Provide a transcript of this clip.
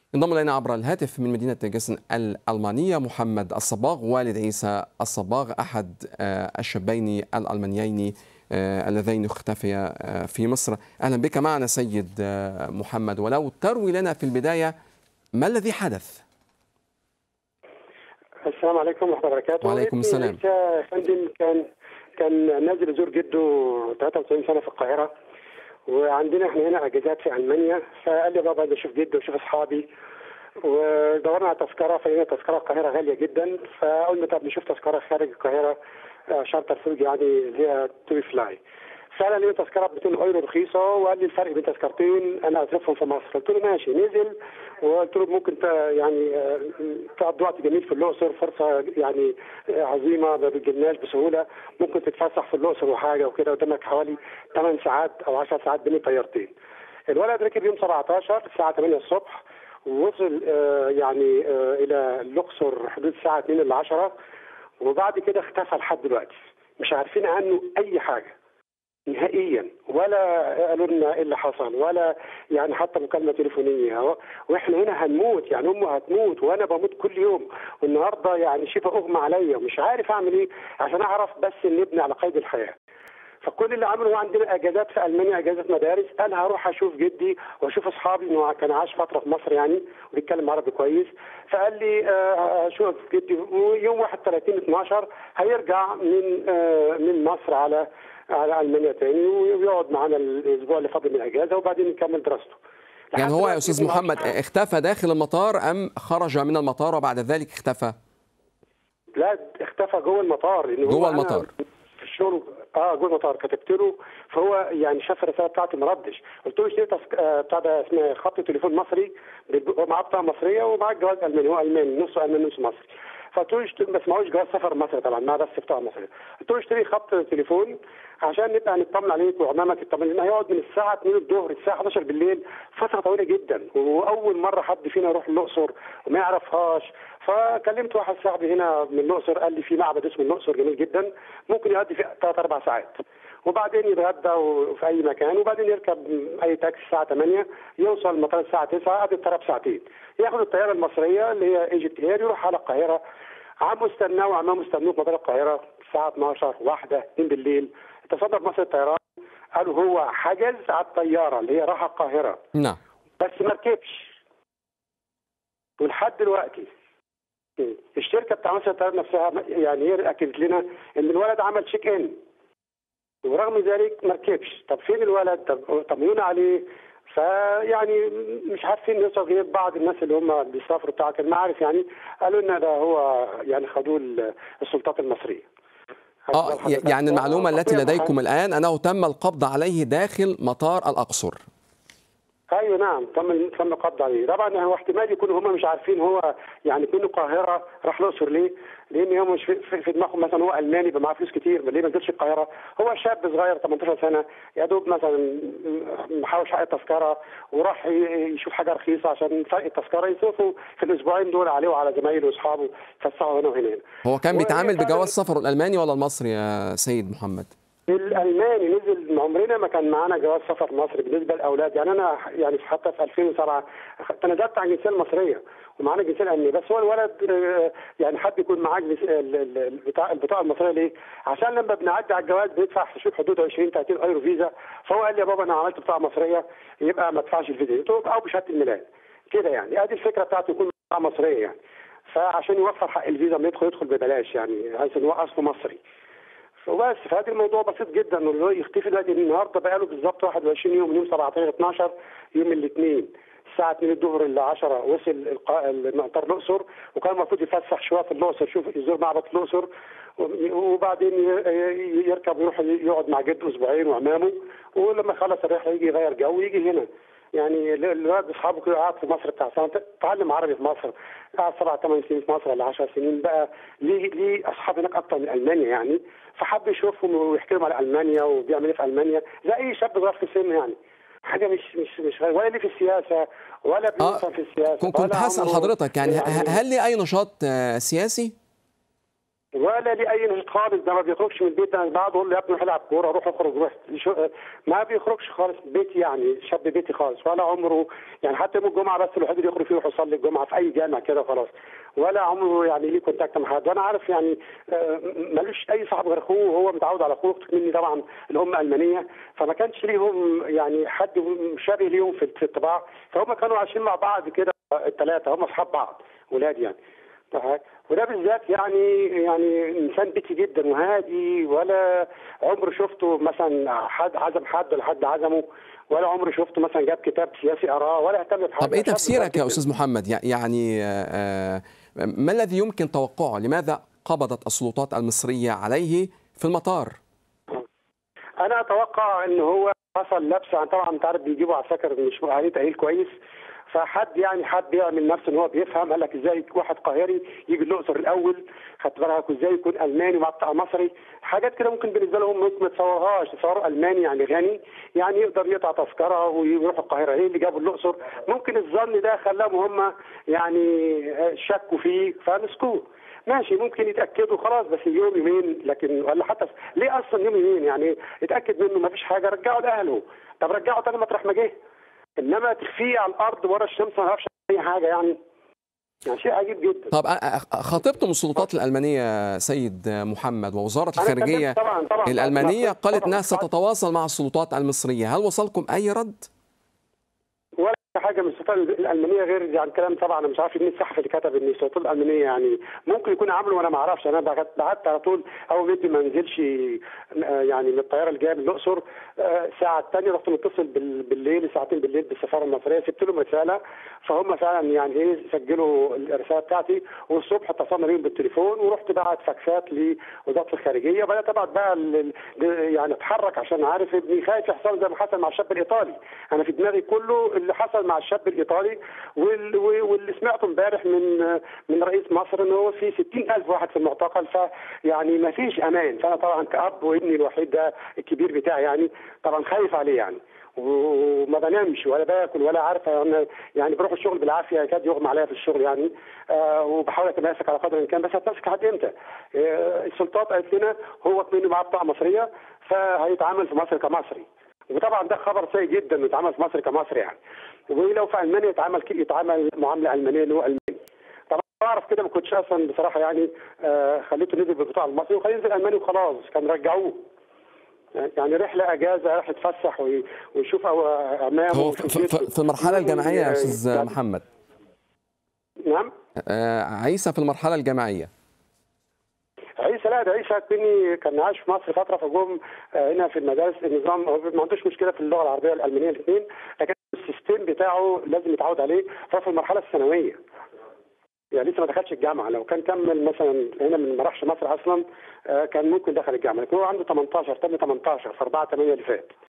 انضم الينا عبر الهاتف من مدينه جسن الالمانيه محمد الصباغ والد عيسى الصباغ احد الشابين الالمانيين اللذين اختفيا في مصر اهلا بك معنا سيد محمد ولو تروي لنا في البدايه ما الذي حدث السلام عليكم ورحمه الله وبركاته وعليكم السلام فندم كان كان نازل يزور جده 93 سنه في القاهره وعندنا احنا هنا اجازات في المانيا فقال لي بابا بشوف جده وشوف اصحابي ودورنا على تذكره فلقينا تذكره القاهره غاليه جدا فقلنا طب نشوف تذكره خارج القاهره شارتر فوج يعني اللي هي توي فلاي فعلا لقينا تذكره ب 200 ايرو رخيصه وقال لي الفرق بين تذكرتين انا اصرفهم في مصر قلت له ماشي نزل وقلت له ممكن يعني تقضي وقت جميل في الاقصر فرصه يعني عظيمه ما بتجيلناش بسهوله ممكن تتفسح في الاقصر وحاجه وكده قدامك حوالي 8 ساعات او 10 ساعات بين طيارتين الولد ركب يوم 17 الساعه 8 الصبح ووصل يعني الى الاقصر حدود الساعه 2 ل 10 وبعد كده اختفى لحد دلوقتي مش عارفين عنه اي حاجه نهائيا ولا قالوا لنا ايه اللي حصل ولا يعني حتى مكالمه تليفونيه واحنا هنا هنموت يعني امه هتموت وانا بموت كل يوم والنهارده يعني شبه اغمى عليا ومش عارف اعمل ايه عشان اعرف بس ان ابني على قيد الحياه فكل اللي عمله هو عندنا اجازات في المانيا اجازه مدارس قال هروح اشوف جدي واشوف اصحابي انه كان عاش فتره في مصر يعني وبيتكلم عربي كويس فقال لي اشوف جدي ويوم 31 12 هيرجع من من مصر على على المانيا تاني ويقعد معانا الاسبوع اللي فاضل من الاجازه وبعدين نكمل دراسته يعني هو يا استاذ محمد اختفى داخل المطار ام خرج من المطار وبعد ذلك اختفى؟ لا اختفى جوه المطار جوه المطار في الشغل اه جوه المطار كتبت له فهو يعني شاف الرساله بتاعتي ما ردش قلت له اشتري آه بتاع ده اسمه خط تليفون مصري معاه بطاقه مصريه ومعاه جواز الماني هو الماني نصه الماني نصه مصري فقلت له اشتري بس معهوش جواز سفر مصري طبعا معاه بس بطاقه مصريه قلت له اشتري خط تليفون عشان نبقى نطمن عليك وعمامك يطمن لنا هيقعد من الساعه 2 الظهر الساعه 11 بالليل فتره طويله جدا واول مره حد فينا يروح الاقصر وما يعرفهاش فكلمت واحد صاحبي هنا من الاقصر قال لي في معبد اسمه الاقصر جميل جدا ممكن يقضي فيه ثلاث اربع ساعات وبعدين يتغدى في اي مكان وبعدين يركب اي تاكسي الساعه 8 يوصل المطار الساعه 9 قضي الطياره بساعتين ياخد الطياره المصريه اللي هي ايجيبت اير يروح على القاهره عمه استناه وعمامه استنوه في مطار القاهره الساعه 12 1 2 بالليل اتصدر مصر الطيران قالوا هو حجز على الطياره اللي هي راح القاهره نعم بس ما ركبش ولحد دلوقتي الشركه بتاع مصر الطيران نفسها يعني هي اكدت لنا ان الولد عمل تشيك ان ورغم ذلك ما ركبش طب فين الولد طب طمنونا عليه فيعني مش عارفين نوصل غير بعض الناس اللي هم بيسافروا بتاع كان ما عارف يعني قالوا لنا ده هو يعني خدوه السلطات المصريه اه يعني المعلومه التي لديكم الان انه تم القبض عليه داخل مطار الاقصر ايوه نعم تم تم القبض عليه طبعا هو احتمال يكونوا هم مش عارفين هو يعني من القاهره راح الاقصر ليه؟ لان هم مش في, في دماغهم مثلا هو الماني يبقى معاه فلوس كتير ليه ما نزلش القاهره؟ هو شاب صغير 18 سنه يا دوب مثلا محوش حق التذكره وراح يشوف حاجه رخيصه عشان فرق التذكره يصرفوا في الاسبوعين دول عليه وعلى زمايله واصحابه يتفسحوا هنا وهنا هو كان بيتعامل بجواز سفره الالماني ولا المصري يا سيد محمد؟ الالماني نزل عمرنا ما كان معانا جواز سفر مصري بالنسبه للاولاد يعني انا يعني حتى في 2007 تنازلت عن الجنسيه المصريه ومعانا الجنسيه الالمانيه بس هو الولد يعني حد يكون معاه البطاقه المصريه ليه؟ عشان لما بنعدي على الجواز بندفع في حدود 20 30 ايرو فيزا فهو قال لي يا بابا انا عملت بطاقه مصريه يبقى ما ادفعش الفيزا او بشهاده الميلاد كده يعني ادي الفكره بتاعته يكون بطاقه مصريه يعني فعشان يوفر حق الفيزا ما يدخل يدخل ببلاش يعني عايز ان هو اصله مصري وبس فهذا الموضوع بسيط جدا انه يختفي دلوقتي النهارده بقى له بالظبط 21 يوم من يوم 17 12 يوم الاثنين الساعه 2 الظهر ل 10 وصل مطار الاقصر وكان المفروض يفسح شويه في الاقصر يشوف يزور معبد الاقصر وبعدين يركب يروح يقعد مع جده اسبوعين وعمامه ولما يخلص الرحله يجي يغير جو ويجي هنا يعني الولاد اصحابه كده قعد في مصر بتاع سنه تعلم عربي في مصر قعد سبع ثمان سنين في مصر ولا 10 سنين بقى ليه ليه اصحاب هناك اكتر من المانيا يعني فحب يشوفهم ويحكي لهم على المانيا وبيعمل ايه في المانيا زي اي شاب صغير في السن يعني حاجه مش مش مش ولا ليه في السياسه ولا بيفهم آه في السياسه كنت هسال حضرتك يعني هل لي اي نشاط سياسي؟ ولا ليه اي نشاط خالص ده ما بيخرجش من البيت انا بقعد اقول له يا ابني روح العب كوره روح اخرج روح شو- ما بيخرجش خالص بيتي يعني شاب بيتي خالص ولا عمره يعني حتى يوم الجمعه بس الوحيد اللي يخرج فيه يروح يصلي الجمعه في اي جامع كده خلاص ولا عمره يعني ليه كونتاكت مع حد وانا عارف يعني آه، ملوش اي صاحب غير اخوه وهو متعود على اخوه أختي مني طبعا الام المانيه فما كانش ليهم يعني حد مشابه ليهم في في الطباع فهم كانوا عايشين مع بعض كده الثلاثه هم اصحاب بعض ولاد يعني صحيح. وده بالذات يعني يعني انسان بيتي جدا وهادي ولا عمري شفته مثلا حد عزم حد ولا حد عزمه ولا عمري شفته مثلا جاب كتاب سياسي قراه ولا اهتم بحاجه طب ايه شاب تفسيرك يا جداً. استاذ محمد يع- يعني آه، آه، ما الذي يمكن توقعه لماذا قبضت السلطات المصريه عليه في المطار انا اتوقع ان هو حصل لبس يعني طبعا انت عارف بيجيبوا عساكر مش عليه تاهيل كويس فحد يعني حد يعمل نفسه ان هو بيفهم قال لك ازاي واحد قاهري يجي الاقصر الاول خدت بالك ازاي يكون الماني مع بتاع مصري حاجات كده ممكن بالنسبه لهم ممكن ما تصورهاش تصوروا الماني يعني غني يعني يقدر يقطع تذكره ويروح القاهره ايه اللي جابوا الاقصر ممكن الظن ده خلاهم هم يعني شكوا فيه فمسكوه ماشي ممكن يتاكدوا خلاص بس يوم يومين لكن ولا حتى ليه اصلا يوم يومين يعني اتاكد منه ما فيش حاجه رجعه لاهله طب رجعه تاني مطرح ما جه انما تخفيه على الارض ورا الشمس ما يعرفش اي حاجه يعني يعني شيء عجيب جدا طب أ- أ- خاطبتم السلطات الالمانيه سيد محمد ووزاره أنا الخارجيه اتكلمت طبعا طبعا الالمانيه طبعاً قالت انها طبعاً. ستتواصل مع السلطات المصريه هل وصلكم اي رد ولا حاجه من السلطات الالمانيه غير يعني كلام طبعا انا مش عارف مين الصحفي اللي كتب ان السلطات الالمانيه يعني ممكن يكون عملوا وانا ما اعرفش انا بعت بعت على طول اول ما ابني ما نزلش آه، يعني من الطياره اللي جايه من الاقصر آه، الساعه الثانيه رحت متصل بال- بالليل ساعتين بالليل بالسفاره المصريه سبت لهم رساله فهم فعلا يعني ايه سجلوا الرساله بتاعتي والصبح اتصلنا بيهم بالتليفون ورحت بعت فاكسات لوزاره الخارجيه وبدات ابعت بقى ال- ال- يعني اتحرك عشان عارف ابني خايف يحصل زي ما حصل مع الشاب الايطالي انا في دماغي كله اللي حصل مع الشاب الايطالي وال- واللي سمعته امبارح من من رئيس مصر ان هو في 60000 واحد في المعتقل فيعني ما فيش امان فانا طبعا كاب وابني الوحيد ده الكبير بتاعي يعني طبعا خايف عليه يعني وما بنامش ولا باكل ولا عارفه أنا يعني بروح الشغل بالعافيه يكاد يغمى عليا في الشغل يعني آه وبحاول اتماسك على قدر الامكان بس هتمسك لحد امتى؟ آه السلطات قالت لنا هو منه معاه بطاقه مصريه فهيتعامل في مصر كمصري وطبعا ده خبر سيء جدا انه يتعامل في مصر كمصري يعني ولو في المانيا يتعامل ك- يتعامل معامله المانيه اللي هو الماني طبعا بعرف كده ما كنتش اصلا بصراحه يعني آه خليته نزل بالبطاقه المصري وخليه ينزل الماني وخلاص كان رجعوه يعني رحله اجازه راح يتفسح وي- ويشوف أو- امامه هو في, في, في المرحله الجامعيه يا استاذ محمد نعم آه، عيسى في المرحله الجامعيه عيسى لا ده عيسى كني كان عايش في مصر فتره فجم آه، هنا في المدارس النظام هو ما عندوش مشكله في اللغه العربيه والالمانيه الاثنين لكن السيستم بتاعه لازم يتعود عليه فهو في المرحله الثانويه يعني لسه ما دخلش الجامعه لو كان كمل مثلا هنا من ما راحش مصر اصلا آه، كان ممكن دخل الجامعه لكن هو عنده 18 تم 18 في 4 8 اللي فات